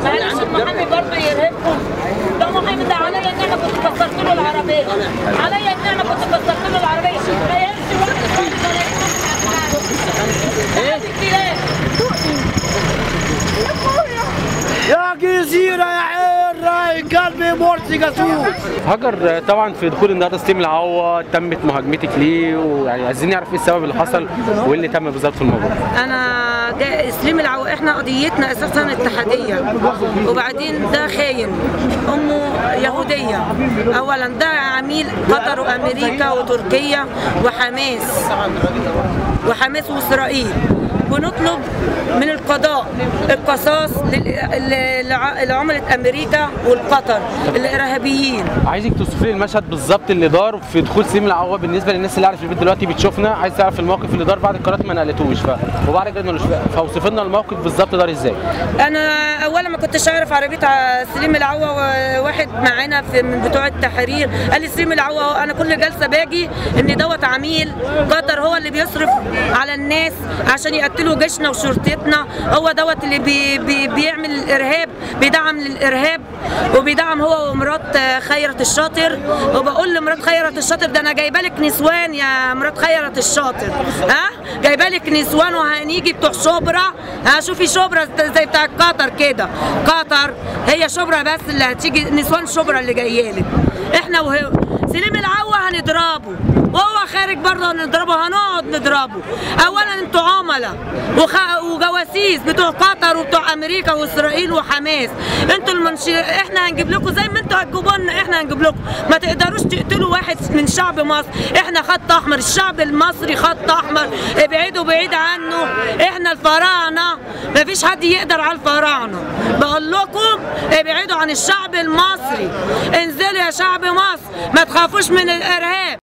معلش المحامي برضه يرهبكم ده محامي ده عليا ان انا كنت كسرت له العربيه عليا ان انا كنت كسرت له العربيه ما يمشي واحد خالص ولا يمشي يا جزيرة يا عين راي قلبي مرسي جاسوس هاجر طبعا في دخول النهارده ستيم العوا تمت مهاجمتك ليه ويعني عايزين نعرف ايه السبب اللي حصل وايه اللي تم بالظبط في الموضوع انا ده سليم العو احنا قضيتنا اساسا اتحاديه وبعدين ده خاين امه يهوديه اولا ده عميل قطر وامريكا وتركيا وحماس وحماس واسرائيل بنطلب من القضاء القصاص لل- لع- لعملة أمريكا والقطر الإرهابيين عايزك توصفي لي المشهد بالظبط اللي دار في دخول سليم العوا بالنسبه للناس اللي قاعده في البيت دلوقتي بتشوفنا عايز تعرف الموقف اللي دار بعد القرارات ما نقلتوش ف... وبعد كده ملوش فوصف لنا الموقف بالظبط دار ازاي انا اولا ما كنتش اعرف عربيه ع- سليم العوا واحد معانا في من بتوع التحرير قال لي سليم العوا انا كل جلسه باجي ان دوت عميل قطر هو اللي بيصرف على الناس عشان يقتلوا جيشنا وشرطتنا هو دوت اللي بي بي بيعمل الارهاب بيدعم للارهاب وبيدعم هو ومرات آه، خيرت الشاطر وبقول لمرات خيرت الشاطر ده انا جايبه لك نسوان يا مرات خيرت الشاطر ها جايبه لك نسوان وهنيجي بتوع شبرا ها شوفي شبرا زي بتاع قطر كده قطر هي شبرا بس اللي هتيجي نسوان شبرا اللي جايه لك احنا وهو سليم العوا هنضربه وهو خارج برضه هنضربه هنقعد نضربه اولا انتوا عملاء وخ... وجواسيس بتوع قطر وبتوع امريكا واسرائيل وحماس انتوا المنشي احنا هنجيب لكم زي ما انتوا هتجيبوا لنا احنا هنجيب لكم ما تقدروش تقتلوا واحد من شعب مصر احنا خط احمر الشعب المصري خط احمر ابعدوا بعيد عنه احنا الفراعنه مفيش حد يقدر على الفراعنه بقول لكم ابعدوا عن الشعب المصري انزلوا يا شعب مصر ما تخافوش من الارهاب